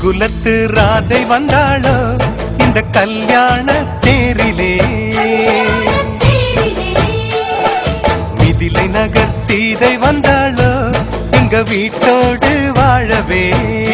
கோகுலத்து ராதை வந்தாளோ இந்த கல்யாண தேரிலே மிதிலை நகர் சீதை வந்தாளோ எங்க வீட்டோடு வாழவே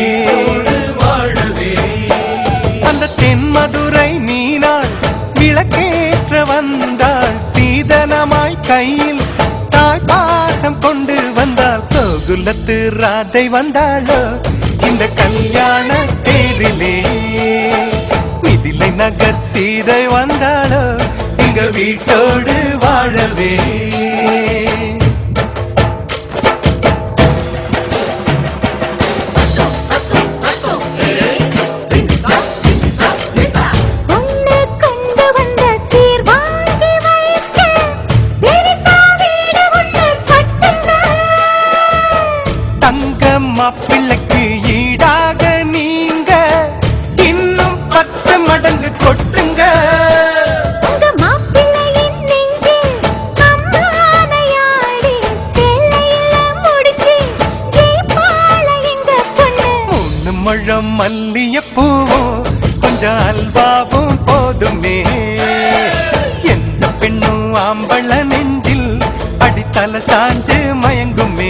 அந்த தென்மதுரை மீனாள் விளக்கேற்ற வந்தாள் சீதனமாய் கையில் தாய்ப்பாகம் கொண்டு வந்தாள் கோகுலத்து ராதை வந்தாளோ இந்த கல்யாண தேரிலே மிதிலை நகர் சீதை வந்தாளோ எங்க வீட்டோடு வாழவே உன்னை கொண்டு வந்த தீர் வாங்கி வைக்க வெறித்தா வீடு ஒன்று கட்டுங்க தங்க மாப்பிள்ளைக்கு ஈடாக நீங்க இன்னும் பத்து மடங்கு கொட்டுங்க உங்க மாப்பிள்ளையின் நெஞ்சில் அம்மானையாடி எல்லையில முடிச்சு ஜெயிப்பாள எங்க பொண்ணு மூணு முழம் மல்லியப்பூவோ கொஞ்சம் அல்வாவும் போதுமே எந்த பெண்ணும் ஆம்பள நெஞ்சில் அடித்தல சாஞ்சு மயங்குமே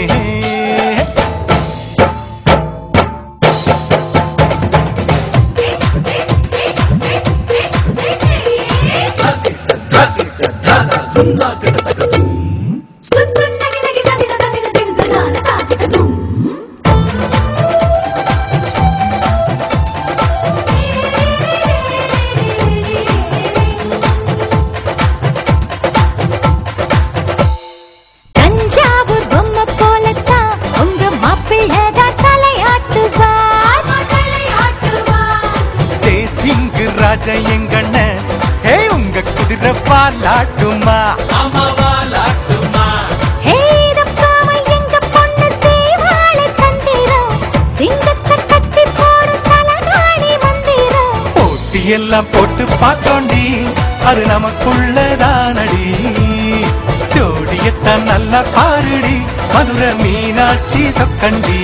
தஞ்சாவூர் பொம்மை போலத்தான் உங்க மாப்பிள்ளதான் தலையாட்டுவார் தலையாட்டுவார் தேசிங்கு ராஜா எங்கண்ண ஹே உங்க குதிரை பாலாட்டுமா ஏதப்பாவை எங்க பொண்ணு தீவாள தந்திரம் சிங்கத்தை கட்டி போடும் தலகாணி மந்திரம் போட்டி எல்லாம் போட்டு பார்த்தோண்டி அது நமக்குள்ளதானடி ஜோடியத்தான் நல்லா பாருடி மதுரை மீனாட்சி சொக்கண்டி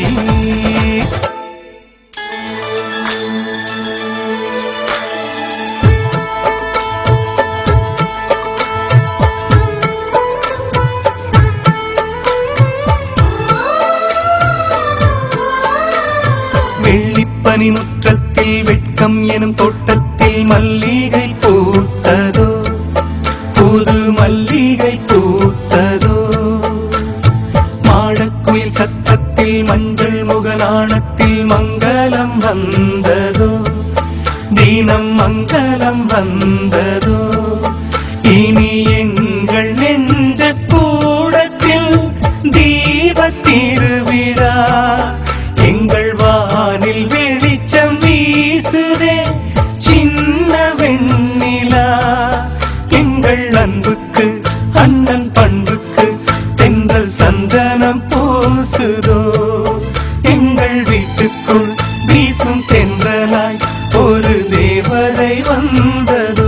வெள்ளிப்பனி முற்றத்தில் வெட்கம் எனும் தோட்டத்தில் மல்லிகை பூத்ததோ புது மல்லிகை பூத்ததோ மாடக்குயில் சத்தத்தில் மஞ்சள் முகநாணத்தில் மங்களம் வந்ததோ தீனம் மங்களம் வந்ததோ இனி எங்கள் நெஞ்ச கூடத்தில் தீப திருவிழா எங்கள் வானில் வெளிச்சம் வீசுதே சின்ன வெண்ணிலா எங்கள் அன்புக்கு அண்ணன் பண்புக்கு தென்றல் சந்தனம் பூசுதோ எங்கள் வீட்டுக்குள் வீசும் தென்றலாய் ஒரு தேவதை வந்ததோ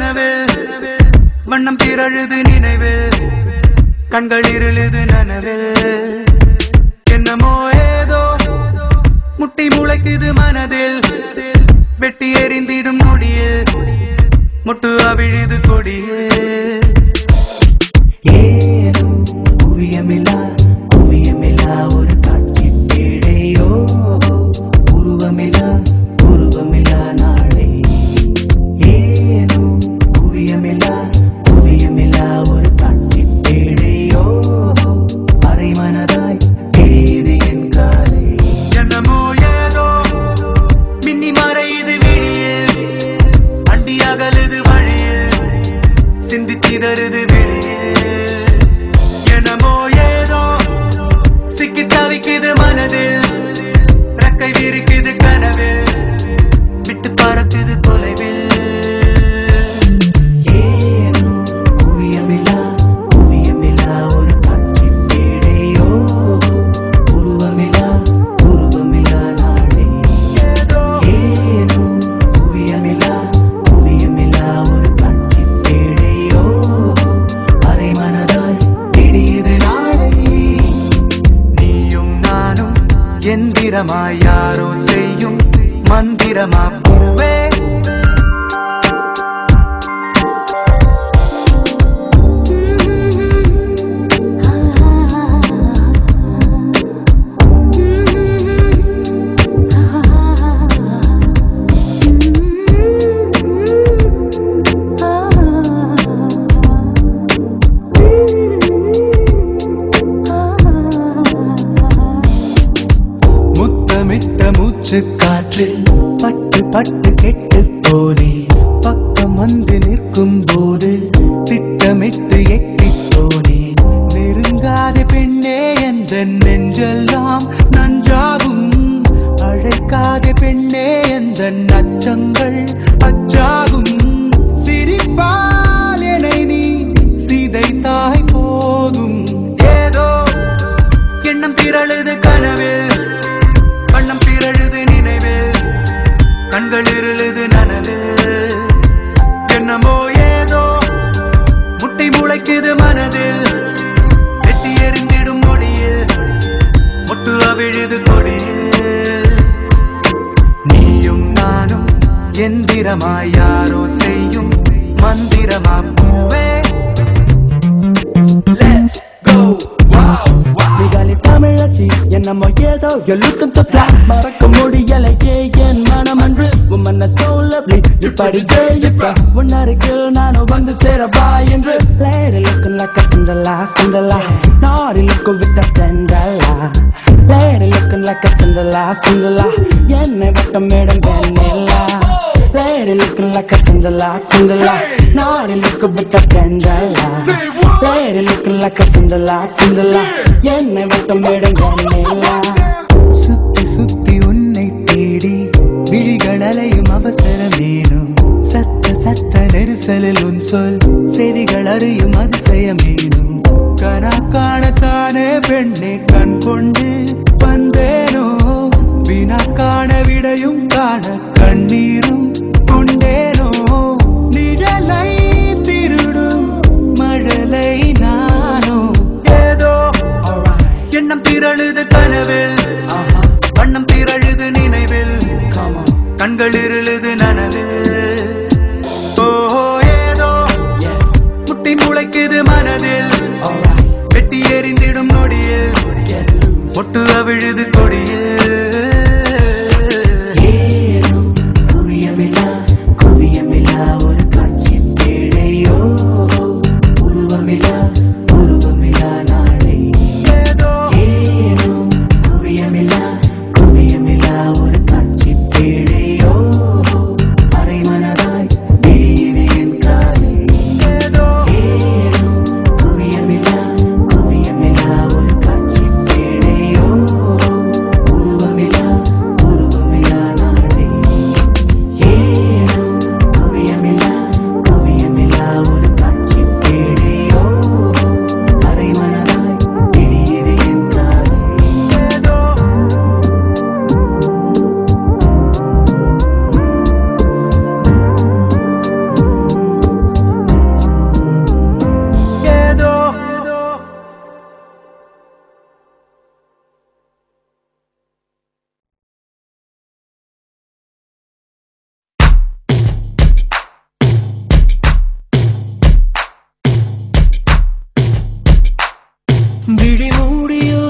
கனவு வண்ணம் திரழுது நினைவு கண்கள் இருளுது நனவு என்னமோ ஏதோ முட்டி முளைக்குது மனதில் வெட்டி எறிந்திடும் நொடியில் முட்டு அவிழுது கொடியில் ஏனோ குவியமில்லா குவியமில்லா ஒரு காட்சி பேழையோ உருவமில்லா உருவமில்லா நாளை ஏனோ குவியமில்லா குவியமில்லா ஒரு காட்சி பேழையோ அரை மனதாய் எழியுது என் காலை என்னமோ ஏதோ மின்னி மறையுது விழியில் அண்டி அகலுது வழியில் சிந்தி சிதறுது வெளியில் என்னமோ ஏதோ சிக்கி தவிக்குது மனதில் ரெக்கை விரிக்குது கனவு விட்டு பறக்குது தொலைவில் ஏனோ குவியமில்லா குவியமில்லா ஒரு காட்சி பேழையோ உருவமில்லா உருவமில்லா நாளை ஏதோ ஏனோ குவியமில்லா குவியமில்லா ஒரு காட்சி பேழையோ அரை மனதாய் பிடியுது நாளை நீயும் நானும் எந்திரமாய் யாரோ செய்யும் மந்திரமா பூவே முத்தமிட்ட மூச்சு காற்றில் பட்டு பட்டு கெட்டு போனே பக்கம் வந்து நிற்கும் போது திட்டமிட்டு எட்டி போனே நெருங்காத பெண்ணே எந்த நெஞ்செல்லாம் நஞ்சாகும் அழைக்காத பெண்ணே எந்த நச்சங்கள் அச்சாகும் சிரிப்பால் என்னை நீ சிதைத்தாய் போதும் ஏதோ எண்ணம் திரழுது கனவில் வண்ணம் திரழுது நினைவில் கண்கள் இருளுது நனவில் என்னமோ ஏதோ முட்டை முளைக்குது மனதில் வெட்டி எறிந்திடும் நொடியில் முட்டு அவிழுது கொடியில் நீயும் நானும் எந்திரமாய் யாரோ செய்யும் மந்திரமா பூவே Let's go, wow, wow. நிகாலி தமிழச்சி என்னமோ ஏதோ you're looking to fly மறக்க முடியலையே என் மனம் அன்று உம்மன்ன so lovely இப்படி இப்ப உன்னருகில் நானும் வந்து சேரவா என்று lady looking like a Cinderella Cinderella naughty looking with a Cinderella lady looking like a Cinderella Cinderella என்னை வட்டம் madam Vennila lady looking like a Cinderella Cinderella naughty looking with a Cinderella lady looking like a Cinderella Cinderella என்னை வட்டம் madam வெண்ணிலா சுத்தி சுத்தி உன்னை தேடி விழிகள் அலையும் அவசரமேனும் சத்த சத்த நெரிசலில் உன் சொல் செய்திகள் அறியும் அதிசயமேனும் கனா காணத்தானே பெண்ணே கண் கொண்டு வந்தேனோ வினா காண விடையும் காண கண்ணீரும் கொண்டேனோ நிழலை திருடும் மழலை நானோ ஏதோ எண்ணம் திரழுது கனவில் வண்ணம் திரழுது நினைவில் கண்கள் இருளுது நனவில் ஓஹோ ஏதோ முட்டி முளைக்குது மனதில் வெட்டி எறிந்திடும் நொடியில் மொட்டு அவிழுது கொடியில் ஏனோ குவியமில்லா குவியமில்லா ஒரு காட்சி பேழையோ உருவமில்லா உருவமில்லா நாளை ஏதோ ஏனோ குவியமில்லா குவியமில்லா ஒரு காட்சி பேழையோ அரை மனதாய் விழியினேன் காலை ஏதோ ஏனோ குவியமில்லா குவியமில்லா ஒரு காட்சி பேழையோ உருவமில்லா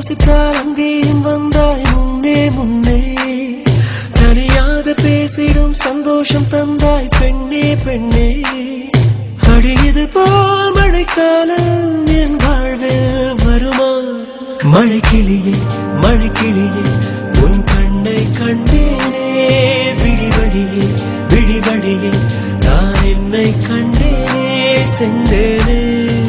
யோசித்தால் அங்கேயும் வந்தாய் முன்னே முன்னே தனியாக பேசிடும் சந்தோஷம் தந்தாய் பெண்ணே பெண்ணே அடியது போல் மழைக்காலம் என் வாழ்வில் வருமா மழை கிளியே மழை கிளியே உன் கண்ணை கண்டேனே விழிவழியே விழிவழியே நான் என்னை கண்டேனே சென்றேனே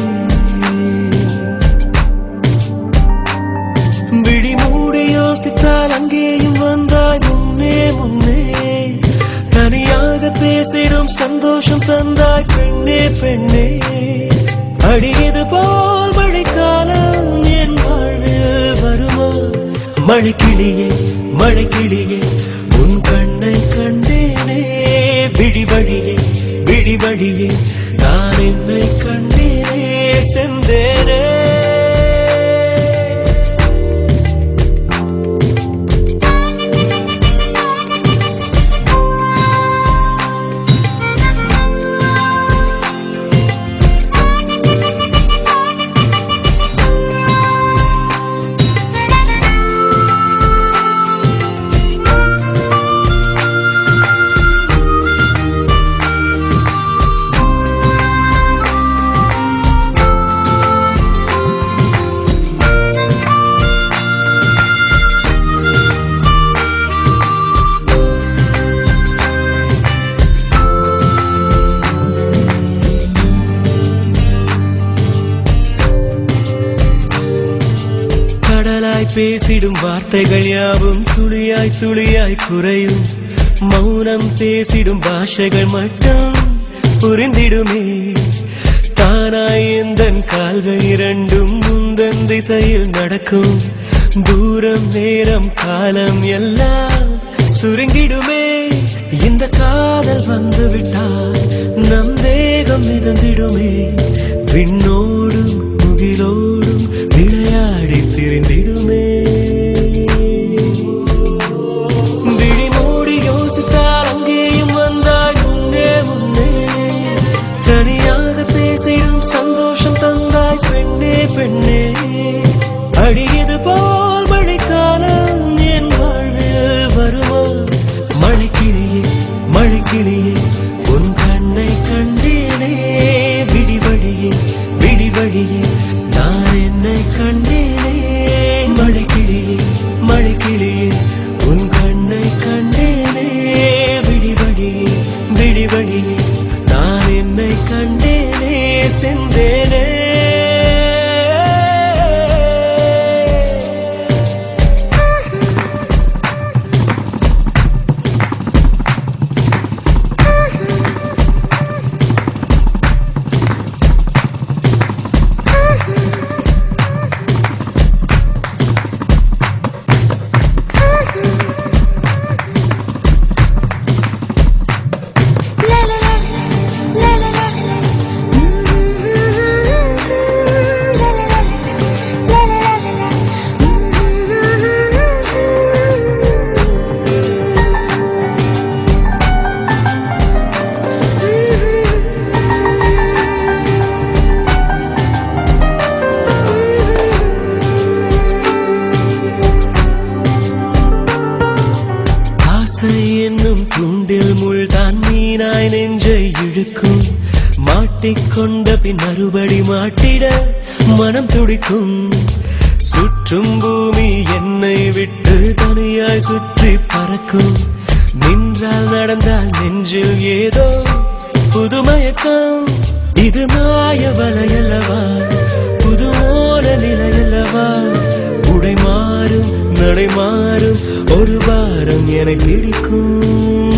விழி மூடி யோசித்தால் அங்கேயும் வந்தாய் முன்னே முன்னே தனியாக பேசிடும் சந்தோஷம் தந்தாய் பெண்ணே பெண்ணே அடியது போல் மழைக்காலம் என் வாழ்வில் வருமா மழை கிளியே மழை கிளியே உன் கண்ணை கண்டேனே விழிவழியே விழிவழியே நான் என்னை கண்டேனே செந்தேனே கடலாய் பேசிடும் வார்த்தைகள் யாவும் துளியாய் துளியாய் குறையும் மௌனம் பேசிடும் பாஷைகள் மட்டும் புரிந்திடுமே தானாய் எந்தன் கால்கள் இரண்டும் முந்தன் திசையில் நடக்கும் தூரம் நேரம் காலம் எல்லாம் சுருங்கிடுமே இந்த காதல் வந்து விட்டால் நம் தேகம் மிதந்திடுமே விண்ணோடும் முகிலோடும் விளையாடி திரிந்திடுமே விழி மூடி யோசித்தால் அங்கேயும் வந்தாய் முன்னே முன்னே தனியாக பேசிடும் சந்தோஷம் தந்தாய் பெண்ணே பெண்ணே அடியது போல் மழைக்காலம் என் வாழ்வில் வருமா மழைக்கிளியே மழைக்கிளியே உன் கண்ணை கண்டேனே விடிவழியே விடிவழியே நான் என்னை கண்டேனே மழைக்கிளியே மழைக்கிளியே உன் கண்ணை கண்டேனே விடிவழியே விடிவழியே நான் என்னை கண்டேனே செந்தேனே La la la la la la la la. La la la la la la la la. ஆசை என்னும் தூண்டில் முள்தான் மீனாய் நெஞ்சை இழுக்கும் மாட்டிக்கொண்ட பின் மறுபடி மாட்டிட மனம் துடிக்கும் சுற்றும் பூமி என்னை விட்டு தனியாய் சுற்றி பறக்கும் நின்றால் நடந்தால் நெஞ்சில் ஏதோ புதுமயக்கம் இது மாய வலையல்லவா புது மோல நிலையல்லவா உடை மாறும் நடை மாறும் ஒரு வாரம் என பிடிக்கும்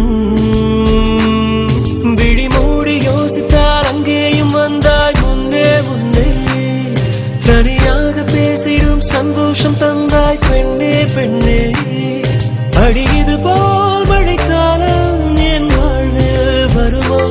விழி மூடி யோசித்தால் அங்கேயும் வந்தாய் முன்னே முன்னே தனியாக பேசிடும் சந்தோஷம் தந்தாய் பெண்ணே பெண்ணே அடியது போல் மழைக்காலம் என் வாழ்வில் வருமா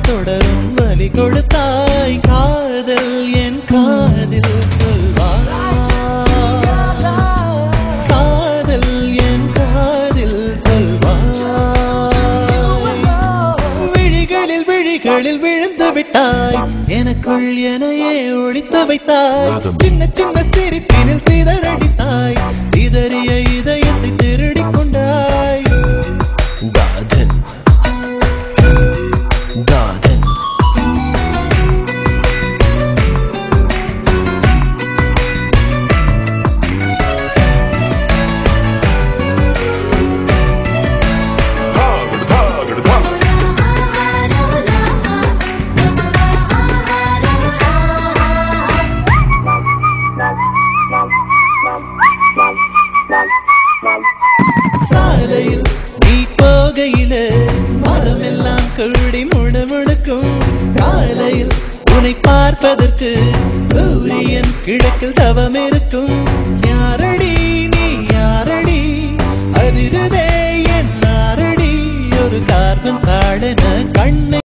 தொடரும் வலி கொடுத்தாய் காதல் என் காதில் சொல்வாய் காதல் என் காதில் சொல்வாய் விழிகளில் விழிகளில் விழுந்து விட்டாய் எனக்குள் எனையே ஒழித்து வைத்தாய் சின்ன சின்ன சிரிப்பினில் சிதறடித்தாய் சிதறிய இதயத்தை திருடிக் கொண்டாய் காதல் காதல் சாலையில் நீ போகையில மரமெல்லாம் கூடி முணுமுணுக்கும் காலையில் உன்னை பார்ப்பதற்கு சூரியன் கிழக்கில் தவம் இருக்கும் யாரடி நீ யாரடி அதிருதே என் நாரடி ஒரு கார்பன் காடன கண்ணை